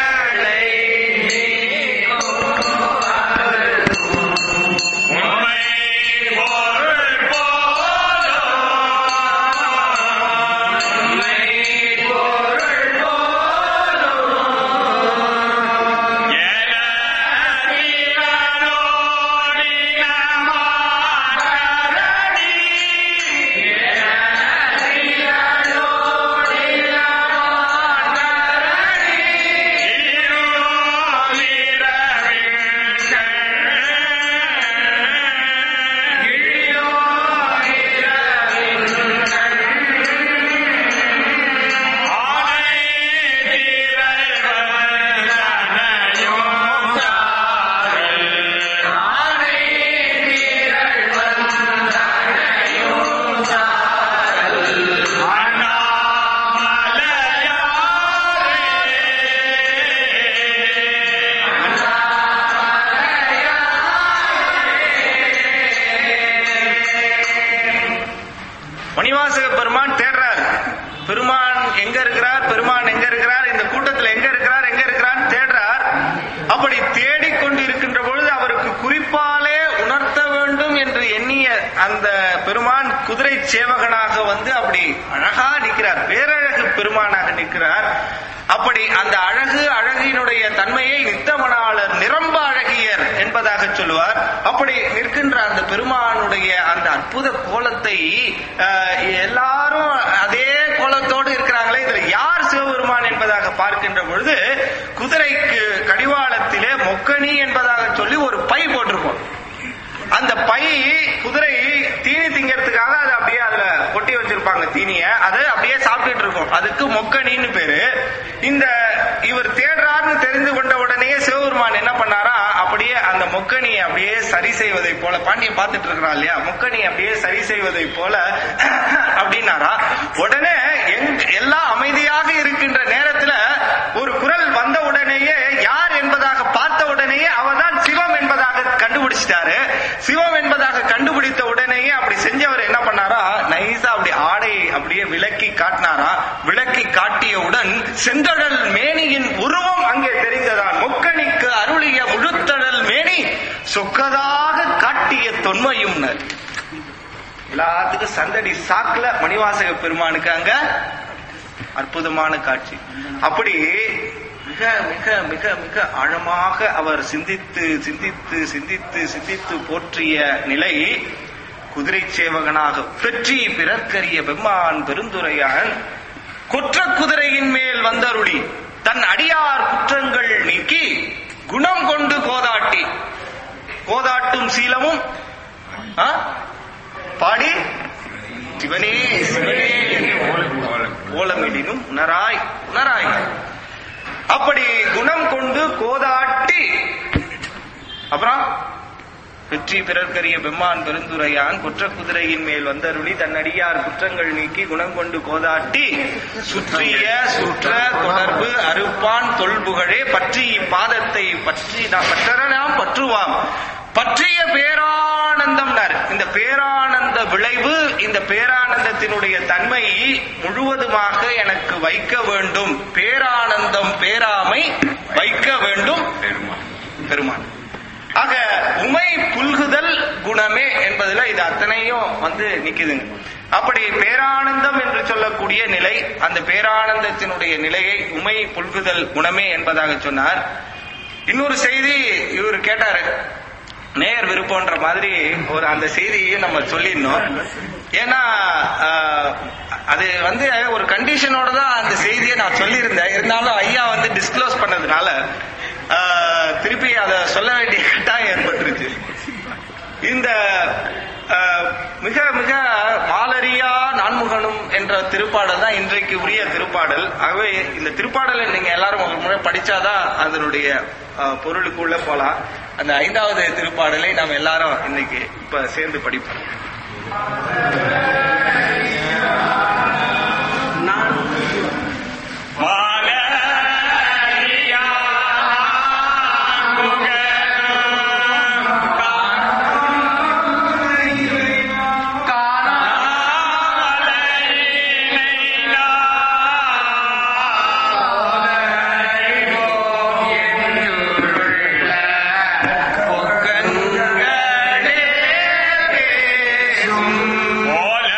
உண்மை மணிவாசக பெருமான் தேடுறார் பெருமான் எங்க இருக்கிறார் பெருமான் எங்க இருக்கிறார் இந்த கூட்டத்தில் எங்க இருக்கிறார் எங்க இருக்கிறார் தேடுறார் அப்படி தேடிக்கொண்டு இருக்கின்ற பொழுது அவருக்கு குறிப்பாலே உணர்த்த வேண்டும் என்று எண்ணிய அந்த பெருமான் குதிரை சேவகனாக வந்து அப்படி அழகா நிற்கிறார் பேரழகு பெருமானாக நிற்கிறார் அப்படி அந்த அழகு அழகினுடைய தன்மையை நித்தமனாளர் நிரம்ப அழகியர் என்பதாக சொல்லுவார் அப்படி நிற்கின்ற அந்த பெருமானுடைய அந்த அற்புத கோலத்தை அஹ், எல்லாரும் அதே கோலத்தோடு இருக்கிறாங்களே இதுல யார் சிவபெருமான் என்பதாக பார்க்கின்ற பொழுது குதிரைக்கு கடிவாளத்திலே மொக்கணி என்பதாக சொல்லி ஒரு பை போட்டிருப்போம் அந்த பை குதிரை தீனி திங்கிறதுக்காக அதை அப்படியே அதுல கொட்டி வச்சிருப்பாங்க தீனிய அது அப்படியே சாப்பிட்டுட்டு இருக்கும் அதுக்கு மொக்கணின்னு பேரு இந்த இவர் தேடுறாருன்னு தெரிந்து கொண்ட உடனே சிவபெருமான் என்ன பண்ணாரா அப்படியே அந்த மொக்கணியை அப்படியே சரி செய்வதை போல பாண்டியன் பார்த்துட்டு இருக்கிறான் இல்லையா மொக்கணி அப்படியே சரி செய்வதை போல அப்படின்னாரா உடனே எங்க எல்லாம் அமைதியாக இருக்கின்ற நேரத்துல ஒரு குரல் வந்த உடனேயே யார் என்பதாக பார்த்த உடனேயே அவர்தான் சிவம் என்பதாக கண்டுபிடிச்சிட்டாரு சிவம் என்பதாக கண்டுபிடித்த உடனேயே அப்படி செஞ்சவர் என்ன பண்ணாரா நைஸா அப்படி ஆடையை அப்படியே விளக்கி காட்டினாரா விளக்கி காட்டியவுடன் செந்தழல் மேனியின் உருவம் அங்கே தெரிந்ததான் மொக்கணிக்கு அருளிய முழுத்தழல் மேனி சொக்கதாக காட்டிய தொன்மையும் எல்லாத்துக்கும் சந்தடி சாக்குல மணிவாசக பெருமானுக்கு அங்க அற்புதமான காட்சி அப்படி மிக மிக மிக மிக ஆழமாக அவர் சிந்தித்து சிந்தித்து சிந்தித்து சிந்தித்து போற்றிய நிலை குதிரை சேவகனாக பெற்றி பிறர்க்கரிய பெம்மான் பெருந்துரையான் குற்ற குதிரையின் மேல் வந்தருளி தன் அடியார் குற்றங்கள் நீக்கி குணம் கொண்டு கோதாட்டி கோதாட்டும் சீலமும் ஆ? பாடி சிவனே சிவனே ஓலமிடினும் உணராய் உணராய் அப்படி குணம் கொண்டு கோதாட்டி அப்புறம் வெற்றி பிறர்க்கரிய பெம்மான் பெருந்துரையான் குற்ற குதிரையின் மேல் வந்தருளி தன்னடியார் குற்றங்கள் நீக்கி குணம் கொண்டு கோதாட்டி சுற்றிய சுற்ற தொடர்பு அறுப்பான் தொல்புகழே பற்றி இப்பாதத்தை பற்றி நாம் பற்றற நாம் பற்றுவாம் பற்றிய பேரானந்தம்னார் இந்த பேரானந்த விளைவு இந்த பேரானந்தத்தினுடைய தன்மை முழுவதுமாக எனக்கு வைக்க வேண்டும் பேரானந்தம் பேராமை வைக்க வேண்டும் பெருமான் ஆக உமை புல்குதல் குணமே என்பதுல இது அத்தனையும் வந்து நிக்குதுங்க அப்படி பேரானந்தம் என்று சொல்லக்கூடிய நிலை அந்த பேரானந்தத்தினுடைய நிலையை உமை புல்குதல் குணமே என்பதாக சொன்னார் இன்னொரு செய்தி இவர் கேட்டாரு நேயர் விருப்பம்ன்ற மாதிரி ஒரு அந்த செய்தியையும் நம்ம சொல்லிடணும் ஏன்னா ஆஹ், அது வந்து ஒரு கண்டிஷனோட தான் அந்த செய்தியை நான் சொல்லியிருந்தேன் இருந்தாலும் ஐயா வந்து டிஸ்க்ளோஸ் பண்ணதுனால ஆஹ், திருப்பி அதை சொல்ல வேண்டிய கட்டாயம் ஏற்பட்டுருச்சு இந்த ஆஹ், மிக மிக மாலரியா நான்முகனும் என்ற திருப்பாடல் தான் இன்றைக்கு உரிய திருப்பாடல் ஆகவே இந்த திருப்பாடலை நீங்க எல்லாரும் ஒரு முறை படிச்சாதான் அதனுடைய ஆஹ், பொருளுக்குள்ள போலாம் அந்த ஐந்தாவது திருப்பாடலை நாம் எல்லாரும் இன்னைக்கு இப்ப சேர்ந்து படிப்போம் போல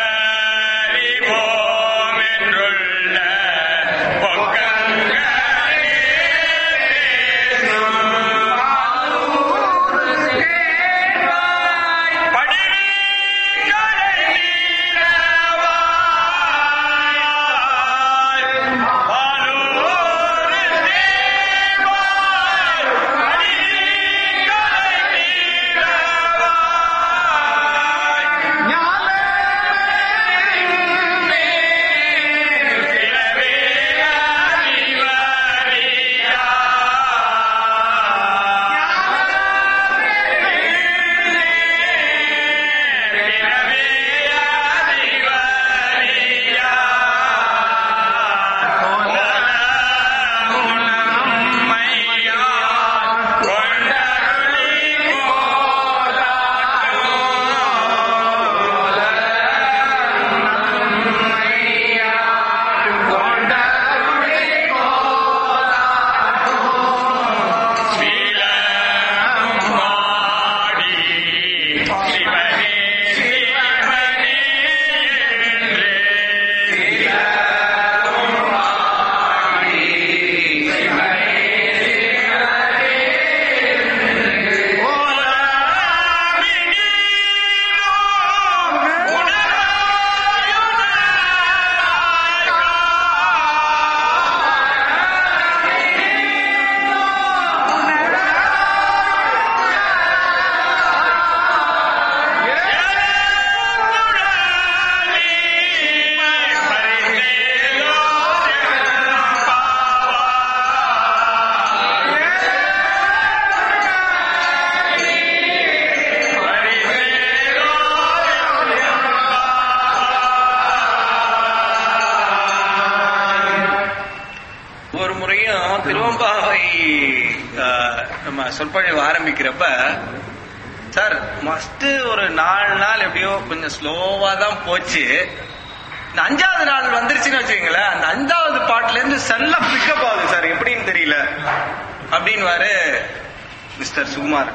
திருவம்பாவை ஆஹ், நம்ம சொற்பொழிவு ஆரம்பிக்கிறப்ப சார் மஸ்ட் ஒரு நாலு நாள் எப்படியோ கொஞ்சம் ஸ்லோவா தான் போச்சு இந்த அஞ்சாவது நாள் வந்துருச்சுன்னு வச்சுக்கோங்களேன் அந்த அஞ்சாவது பாட்டுல இருந்து செல்ல பிக்கப் ஆகுது சார் எப்படின்னு தெரியல அப்படின்னு மிஸ்டர் சுகுமார்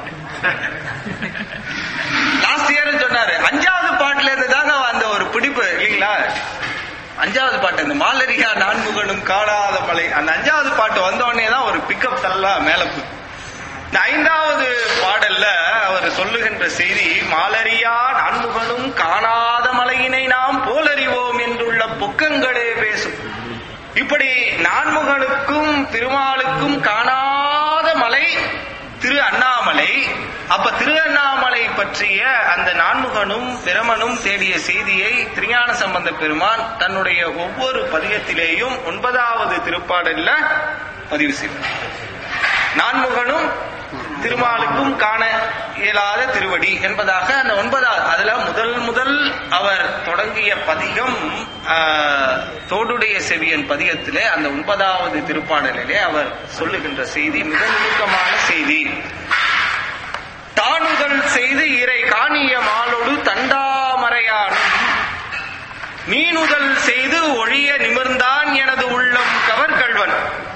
லாஸ்ட் இயர் சொன்னாரு அஞ்சாவது பாட்டுல இருந்து தாங்க அந்த ஒரு பிடிப்பு இல்லைங்களா அஞ்சாவது பாட்டு இந்த மாலரிகா நான்முகனும் காணாத மலை அந்த அஞ்சாவது பாட்டு வந்த உடனே தான் ஒரு பிக்கப் எல்லாம் மேல போகுது. இந்த ஐந்தாவது பாடல்ல அவர் சொல்லுகின்ற செய்தி மாலரியா நான்முகனும் காணாத மலையினை நாம் போலறிவோம் என்றுள்ள பொக்கங்களே பேசும் இப்படி நான்முகனுக்கும் திருமாலுக்கும் காணாத மலை திரு அண்ணாமலை அப்ப திரு அண்ணாமலை பற்றிய அந்த நான்முகனும் பிரமனும் தேடிய செய்தியை திருஞான சம்பந்த பெருமான் தன்னுடைய ஒவ்வொரு பதிகத்திலேயும் ஒன்பதாவது திருப்பாடல்ல பதிவு செய்தார் நான்முகனும் திருமாலுக்கும் காண இயலாத திருவடி என்பதாக அந்த ஒன்பதாவது அதுல முதல் முதல் அவர் தொடங்கிய பதிகம் ஆஹ், தோடுடைய செவியன் பதிகத்திலே அந்த ஒன்பதாவது திருப்பாடலிலே அவர் சொல்லுகின்ற செய்தி மிக நுணுக்கமான செய்தி தானுதல் செய்து இறை காணிய மாலோடு தண்டாமரையானும் மீனுதல் செய்து ஒழிய நிமிர்ந்தான் எனது உள்ளம் கவர்கள்வன்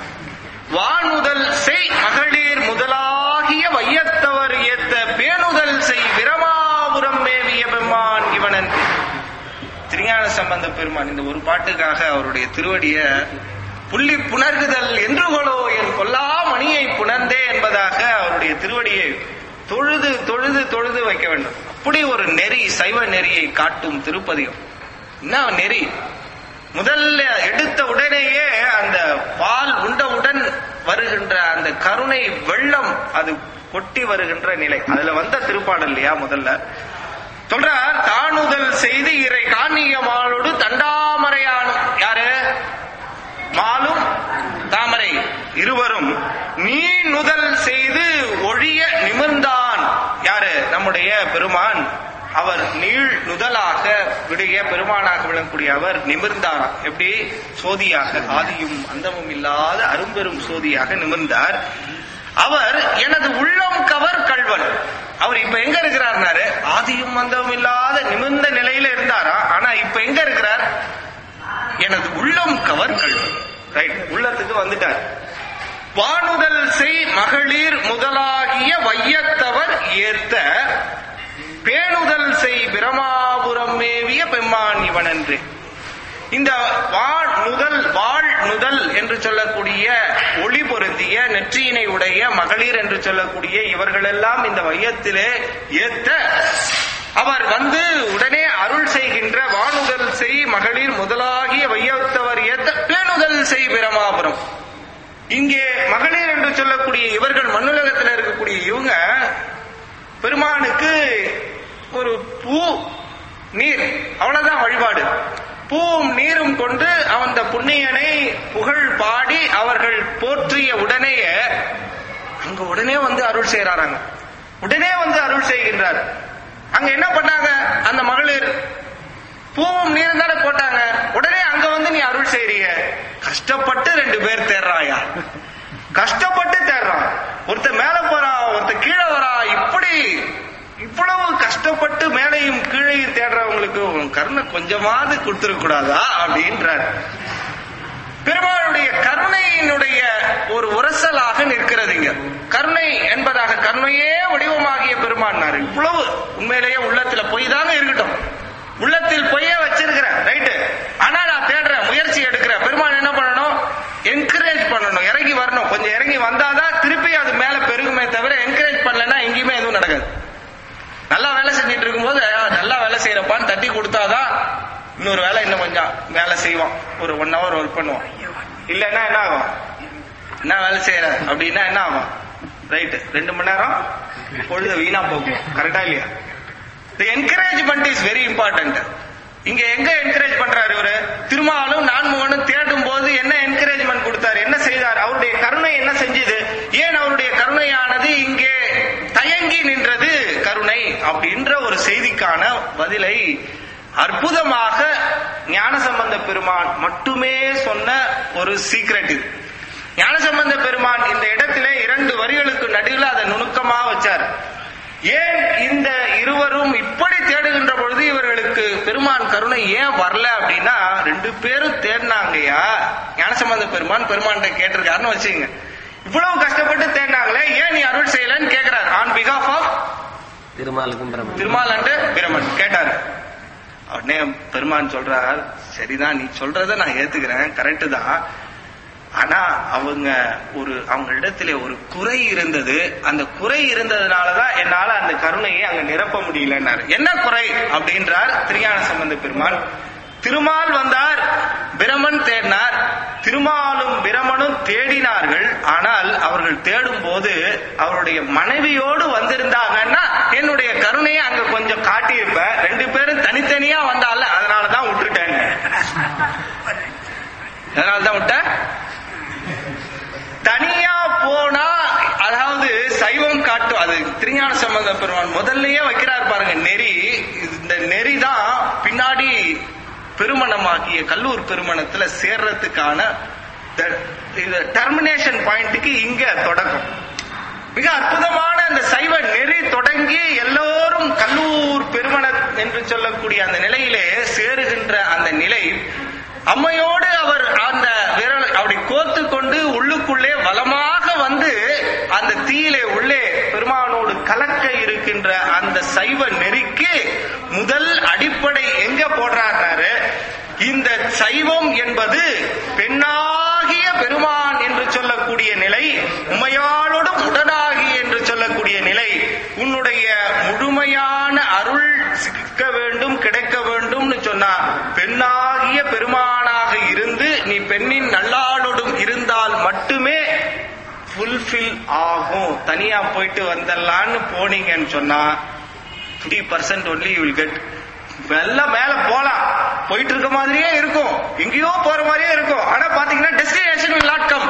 வானுதல் செய் மகளிர் முதலாகிய வையத்தவர் ஏத்த பேணுதல் செய் பிரமாபுரம் மேவிய பெம்மான் இவனன் திருஞான சம்பந்த பெருமான் இந்த ஒரு பாட்டுக்காக அவருடைய திருவடிய புள்ளி புணர்குதல் என்றுகளோ என் கொல்லா மணியை புணர்ந்தே என்பதாக அவருடைய திருவடியை தொழுது தொழுது தொழுது வைக்க வேண்டும் அப்படி ஒரு நெறி சைவ நெறியை காட்டும் திருப்பதிகம் என்ன நெறி முதல்ல எடுத்த உடனேயே அந்த பால் உண்டவுடன் வருகின்ற அந்த கருணை வெள்ளம் அது கொட்டி வருகின்ற நிலை அதுல வந்த திருப்பாடல் இல்லையா முதல்ல சொல்றார் தானுதல் செய்து இறை காணிய மாலோடு தண்டாமரையானும் யாரு மாலும் தாமரை இருவரும் நீ நுதல் செய்து ஒழிய நிமிர்ந்தான் யாரு நம்முடைய பெருமான் அவர் நீள் நுதலாக விடைய பெருமானாக விளங்கக்கூடிய அவர் நிமிர்ந்தார் எப்படி சோதியாக ஆதியும் அந்தமும் இல்லாத அரும்பெரும் சோதியாக நிமிர்ந்தார் அவர் எனது உள்ளம் கவர் கள்வன் அவர் இப்ப எங்க இருக்கிறார்னாரு ஆதியும் அந்தமும் இல்லாத நிமிர்ந்த நிலையில இருந்தாரா ஆனா இப்ப எங்க இருக்கிறார் எனது உள்ளம் கவர் கள்வன் ரைட் உள்ளத்துக்கு வந்துட்டார் வானுதல் செய் மகளிர் முதலாகிய வையத்தவர் ஏத்த பேணுதல் செய் பிரமாபுரம் மேவிய பெம்மான் இவனன்று இந்த வாழ் நுதல் வாழ் நுதல் என்று சொல்லக்கூடிய ஒளி பொருந்திய நெற்றியினை உடைய மகளிர் என்று சொல்லக்கூடிய இவர்களெல்லாம் இந்த வையத்திலே ஏத்த அவர் வந்து உடனே அருள் செய்கின்ற வானுதல் செய் மகளிர் முதலாகிய வையத்தவர் ஏத்த பேணுதல் செய் பிரமாபுரம் இங்கே மகளிர் என்று சொல்லக்கூடிய இவர்கள் மண்ணுலகத்தில் இருக்கக்கூடிய இவங்க பெருமானுக்கு ஒரு பூ நீர் அவ்வளவுதான் வழிபாடு பூவும் நீரும் கொண்டு அந்த புண்ணியனை புகழ் பாடி அவர்கள் போற்றிய உடனேயே அங்க உடனே வந்து அருள் செய்யறாங்க உடனே வந்து அருள் செய்கின்றார் அங்க என்ன பண்ணாங்க அந்த மகளிர் பூவும் நீரும் தானே போட்டாங்க உடனே அங்க வந்து நீ அருள் செய்றீங்க கஷ்டப்பட்டு ரெண்டு பேர் தேர்றாயா கஷ்டப்பட்டு தேடுறான் ஒருத்தன் மேல போறான் ஒருத்தன் கீழே வரான் இப்படி இவ்வளவு கஷ்டப்பட்டு மேலையும் கீழையும் தேடுறவங்களுக்கு உன் கருணை கொஞ்சமாவது கொடுத்துருக்க கூடாதா அப்படின்றார் பெருமாளுடைய கருணையினுடைய ஒரு உரசலாக நிற்கிறதுங்க கருணை என்பதாக கருணையே வடிவமாகிய பெருமானார் இவ்வளவு உண்மையிலேயே உள்ளத்துல பொய் தாங்க இருக்கட்டும் உள்ளத்தில் பொய்யே வச்சிருக்கிறேன் ரைட்டு ஆனா நான் தேடுறேன் முயற்சி எடுக்கிறேன் பெருமான் என்ன பண்ணணும் என்கரேஜ் பண்ணணும் இறங்கி வரணும் கொஞ்சம் இறங்கி வந்தாதான் திருப்பி அது மேல பெருகுமே தவிர என்கரேஜ் பண்ணலன்னா எங்கேயுமே எதுவும் நடக்காது நல்லா வேலை செஞ்சுட்டு இருக்கும்போது "ஆ, நல்லா வேலை செய்யறப்பான்னு தட்டி கொடுத்தாதான் இன்னொரு வேலை இன்னும் கொஞ்சம் வேலை செய்வான் ஒரு ஒன் ஹவர் ஒர்க் பண்ணுவான் இல்லைன்னா என்ன ஆகும் என்ன வேலை செய்யற அப்படின்னா என்ன ஆகும் ரைட்டு ரெண்டு மணி நேரம் பொழுது வீணா போகும் கரெக்டா இல்லையா the encouragement is very important இங்க எங்க என்கரேஜ் பண்றாரு இவரு திருமாலும் நான்முகனும் தேடும் போது என்ன என்கரேஜ்மெண்ட் கொடுத்தாரு என்ன செய்தார் அவருடைய கருணை என்ன செஞ்சது ஏன் அவருடைய கருணையானது இங்கே தயங்கி நின்றது கருணை அப்படின்ற ஒரு செய்திக்கான பதிலை அற்புதமாக ஞானசம்பந்த பெருமான் மட்டுமே சொன்ன ஒரு சீக்ரெட் இது ஞானசம்பந்த பெருமான் இந்த இடத்திலே இரண்டு வரிகளுக்கு நடுவில் அதை நுணுக்கமா வச்சார் ஏன் இந்த இருவரும் இப்படி தேடுகின்ற பொழுது இவர்களுக்கு பெருமான் கருணை ஏன் வரல அப்படின்னா ரெண்டு பேரும் தேடினாங்கய்யா ஞானசம்பந்த பெருமான் பெருமான்கிட்ட கேட்டிருக்காருன்னு வச்சுங்க இவ்வளவு கஷ்டப்பட்டு தேடினாங்களே ஏன் நீ அருள் செய்யலன்னு கேக்குறாரு ஆன் பிகாஃப் ஆஃப் திருமாலுக்கும் பிரம்மன் திருமாலாண்டு பிரமன் கேட்டாரு உடனே பெருமான் சொல்றார் சரிதான் நீ சொல்றத நான் ஏத்துக்கிறேன் கரெக்டு தான் ஆனா அவங்க ஒரு அவங்க இடத்துல ஒரு குறை இருந்தது அந்த குறை இருந்ததுனாலதான் என்னால அந்த கருணையை அங்க நிரப்ப முடியலன்னாரு என்ன குறை அப்படின்றார் திருஞான சம்பந்த பெருமான் திருமால் வந்தார் பிரமன் தேடினார் திருமாலும் பிரமனும் தேடினார்கள் ஆனால் அவர்கள் தேடும் போது அவருடைய மனைவியோடு வந்திருந்தாங்கன்னா என்னுடைய கருணையை அங்க கொஞ்சம் காட்டியிருப்பேன் ரெண்டு பேரும் தனித்தனியா வந்தால அதனாலதான் விட்டுட்டேன் அதனாலதான் விட்ட தனியா போனா அதாவது சைவம் காட்டும் அது திருஞான சம்பந்த பெருமான் முதல்லயே வைக்கிறார் பாருங்க நெறி இந்த நெறி தான் பின்னாடி பெருமணமாகிய கல்லூர் பெருமணத்துல சேர்றதுக்கான டெர்மினேஷன் பாயிண்ட்டுக்கு இங்க தொடக்கம் மிக அற்புதமான அந்த சைவ நெறி தொடங்கி எல்லோரும் கல்லூர் பெருமண என்று சொல்லக்கூடிய அந்த நிலையிலே சேருகின்ற அந்த நிலை அம்மையோடு அவர் அந்த விரல் அப்படி கோத்து கொண்டு உள்ளுக்குள்ளே வளமாக வந்து அந்த தீயிலே உள்ளே பெருமானோடு கலக்க இருக்கின்ற அந்த சைவ நெறிக்கு முதல் அடிப்படை எங்க போடுறாரு இந்த சைவம் என்பது பெண்ணாகிய பெருமான் என்று சொல்லக்கூடிய நிலை உமையாளோடும் உடனாகி என்று சொல்லக்கூடிய நிலை உன்னுடைய முழுமையான அருள் சிக்க வேண்டும் கிடைக்க வேண்டும்னு சொன்னா பெண்ணாகிய பெருமானாக இருந்து நீ பெண்ணின் நல்லாளோடும் இருந்தால் மட்டுமே ஃபுல்ஃபில் ஆகும் தனியா போயிட்டு வந்தலான்னு போனீங்கன்னு சொன்னா three percent only will get எல்லாம் மேல போலாம் போயிட்டு இருக்க மாதிரியே இருக்கும் எங்கேயோ போற மாதிரியே இருக்கும் ஆனா பாத்தீங்கன்னா டெஸ்டினேஷன் will not come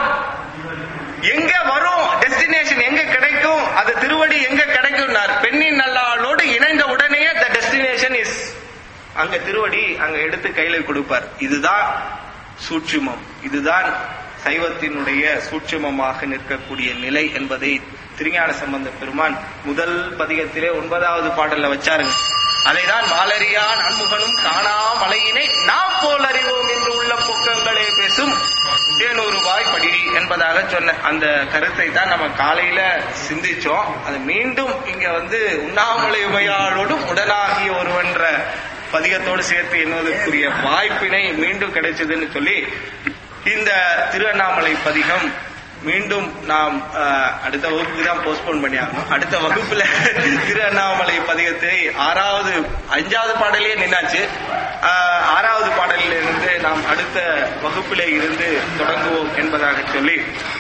எங்க வரும் டெஸ்டினேஷன் எங்க கிடைக்கும் அது திருவடி எங்க கிடைக்கும்னார் பெண்ணின் நல்லாளோடு இணைந்த உடனே த டெஸ்டினேஷன் இஸ் அங்க திருவடி அங்க எடுத்து கையில கொடுப்பார் இதுதான் சூட்சுமம் இதுதான் சைவத்தினுடைய சூட்சுமமாக நிற்கக்கூடிய நிலை என்பதை திருஞான சம்பந்த பெருமான் முதல் பதிகத்திலே ஒன்பதாவது பாடல்ல வச்சாருங்க அதைதான் மாலரியான் அன்முகனும் காணா மலையினை நாம் போல் அறிவோம் என்று உள்ள பொக்கங்களே பேசும் தேனூறு வாய் படிரி என்பதாக சொன்ன அந்த கருத்தை தான் நம்ம காலையில சிந்திச்சோம் அது மீண்டும் இங்க வந்து உண்ணாமலை உமையாளோடும் உடனாகிய ஒருவன்ற பதிகத்தோடு சேர்த்து எண்ணுவதற்குரிய வாய்ப்பினை மீண்டும் கிடைச்சதுன்னு சொல்லி இந்த திருவண்ணாமலை பதிகம் மீண்டும் நாம் அஹ், அடுத்த வகுப்புக்கு தான் போஸ்ட்போன் பண்ணி ஆகணும் அடுத்த வகுப்புல திரு அண்ணாமலை பதிகத்தை ஆறாவது அஞ்சாவது பாடலே நின்னாச்சு அஹ், ஆறாவது பாடலில் இருந்து நாம் அடுத்த வகுப்பிலே இருந்து தொடங்குவோம் என்பதாக சொல்லி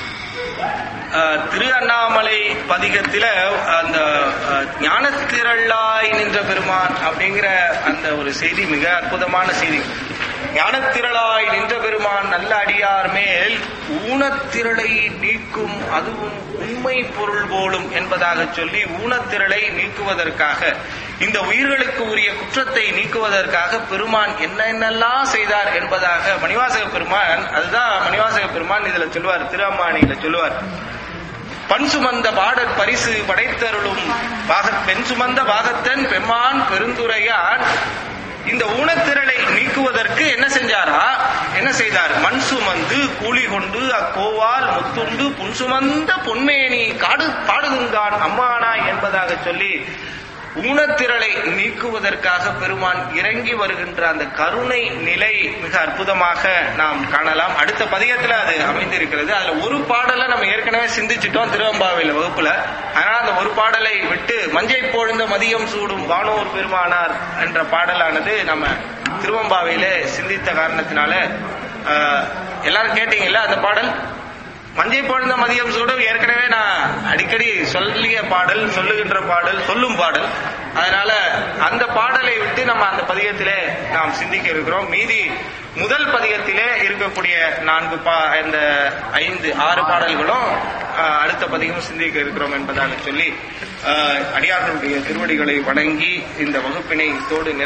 அஹ், திரு அண்ணாமலை பதிகத்தில அந்த அஹ், ஞானத்திரளாய் நின்ற பெருமான் அப்படிங்கிற அந்த ஒரு செய்தி மிக அற்புதமான செய்தி ஞானத்திரளாய் நின்ற பெருமான் நல்ல அடியார் மேல் ஊனத்திரளை நீக்கும் அதுவும் உண்மை பொருள் போலும் என்பதாக சொல்லி ஊனத்திரளை நீக்குவதற்காக இந்த உயிர்களுக்கு உரிய குற்றத்தை நீக்குவதற்காக பெருமான் என்னென்னலாம் செய்தார் என்பதாக மணிவாசக பெருமான் அதுதான் மணிவாசக பெருமான் இதுல சொல்லுவார் திருஅம்மானியில சொல்லுவார் பண் சுமந்த பாடற் பரிசு படைத்தருளும் பாகத் பெண் சுமந்த பாகத்தன் பெம்மான் பெருந்துரையான் இந்த ஊனத்திரளை நீக்குவதற்கு என்ன செஞ்சாரா என்ன செய்தார் மண் சுமந்து கூலி கொண்டு அக்கோவால் முத்துண்டு புன் சுமந்த பொன்மேனி காடு பாடுதுங்கான் அம்மானா என்பதாக சொல்லி ஊனத்திரளை நீக்குவதற்காக பெருமான் இறங்கி வருகின்ற அந்த கருணை நிலை மிக அற்புதமாக நாம் காணலாம் அடுத்த பதியத்துல அது அமைந்திருக்கிறது அதுல ஒரு பாடலை நம்ம ஏற்கனவே சிந்திச்சிட்டோம் திருவம்பாவையில் வகுப்புல ஆனால் அந்த ஒரு பாடலை விட்டு மஞ்சை பொழுந்த மதியம் சூடும் வானோர் பெருமானார் என்ற பாடலானது நம்ம திருவம்பாவையில சிந்தித்த காரணத்தினால ஆஹ், எல்லாரும் கேட்டீங்கல்ல அந்த பாடல் மஞ்சை பொழுந்த மதியம் சூடும் ஏற்கனவே நான் அடிக்கடி சொல்லிய பாடல் சொல்லுகின்ற பாடல் சொல்லும் பாடல் அதனால அந்த பாடலை விட்டு நம்ம அந்த பதிகத்திலே நாம் சிந்திக்க இருக்கிறோம் மீதி முதல் பதிகத்திலே இருக்கக்கூடிய நான்கு பா இந்த ஐந்து ஆறு பாடல்களும் ஆஹ், அடுத்த பதிகம் சிந்திக்க இருக்கிறோம் என்பதாக சொல்லி ஆஹ், அடியார்களுடைய திருவடிகளை வணங்கி இந்த வகுப்பினை இதோடு